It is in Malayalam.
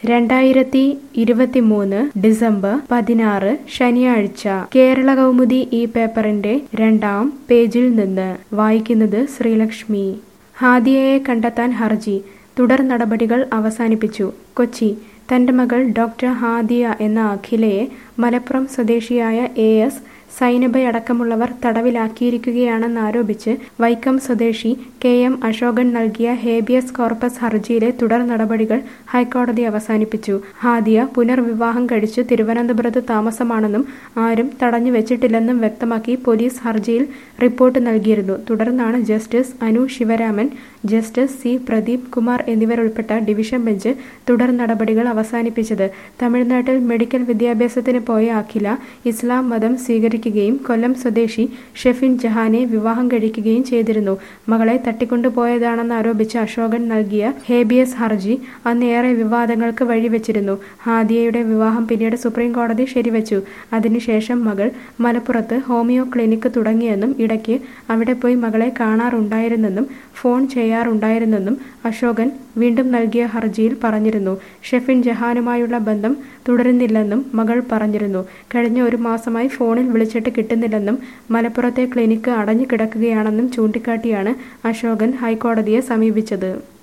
രണ്ടായിരത്തി ഇരുപത്തിമൂന്ന് ഡിസംബർ പതിനാറ് ശനിയാഴ്ച കേരള കൗമുദി ഈ പേപ്പറിന്റെ രണ്ടാം പേജിൽ നിന്ന് വായിക്കുന്നത് ശ്രീലക്ഷ്മി ഹാദിയയെ കണ്ടെത്താൻ ഹർജി തുടർ നടപടികൾ അവസാനിപ്പിച്ചു കൊച്ചി തന്റെ മകൾ ഡോക്ടർ ഹാദിയ എന്ന അഖിലയെ മലപ്പുറം സ്വദേശിയായ എ എസ് സൈനബയടക്കമുള്ളവർ തടവിലാക്കിയിരിക്കുകയാണെന്നാരോപിച്ച് വൈക്കം സ്വദേശി കെ എം അശോകൻ നൽകിയ ഹേബിയസ് കോർപ്പസ് ഹർജിയിലെ തുടർ നടപടികൾ ഹൈക്കോടതി അവസാനിപ്പിച്ചു ഹാദിയ പുനർവിവാഹം കഴിച്ച് തിരുവനന്തപുരത്ത് താമസമാണെന്നും ആരും തടഞ്ഞു വെച്ചിട്ടില്ലെന്നും വ്യക്തമാക്കി പോലീസ് ഹർജിയിൽ റിപ്പോർട്ട് നൽകിയിരുന്നു തുടർന്നാണ് justice Anu Sivaraman justice C Pradeep Kumar എന്നിവരുൾപ്പെട്ട ഡിവിഷൻ ബെഞ്ച് തുടർ നടപടികൾ അവസാനിപ്പിച്ചത് തമിഴ്നാട്ടിൽ മെഡിക്കൽ വിദ്യാഭ്യാസത്തിന് പോയ അഖില ഇസ്ലാം മതം സ്വീകരിക്കുകയും കൊല്ലം സ്വദേശി ഷെഫിൻ ജഹാനെ വിവാഹം കഴിക്കുകയും ചെയ്തിരുന്നു മകളെ തട്ടിക്കൊണ്ടുപോയതാണെന്ന് ആരോപിച്ച് അശോകൻ നൽകിയ ഹേബിയസ് ഹർജി അന്നേറെ വിവാദങ്ങൾക്ക് വഴിവെച്ചിരുന്നു ഹാദിയയുടെ വിവാഹം പിന്നീട് സുപ്രീം കോടതി ശരിവച്ചു അതിനുശേഷം മകൾ മലപ്പുറത്ത് ഹോമിയോ ക്ലിനിക്ക് തുടങ്ങിയെന്നും ഇടയ്ക്ക് അവിടെ പോയി മകളെ കാണാറുണ്ടായിരുന്നെന്നും ഫോൺ ചെയ്യാറുണ്ടായിരുന്നെന്നും അശോകൻ വീണ്ടും നൽകിയ ഹർജിയിൽ പറഞ്ഞിരുന്നു ഷെഫിൻ ജഹാനുമായുള്ള ബന്ധം തുടരുന്നില്ലെന്നും മകൾ പറഞ്ഞിരുന്നു കഴിഞ്ഞ ഒരു മാസമായി ഫോണിൽ വിളിച്ചിട്ട് കിട്ടുന്നില്ലെന്നും മലപ്പുറത്തെ ക്ലിനിക്ക് അടഞ്ഞു കിടക്കുകയാണെന്നും ചൂണ്ടിക്കാട്ടിയാണ് അശോകൻ ഹൈക്കോടതിയെ സമീപിച്ചത്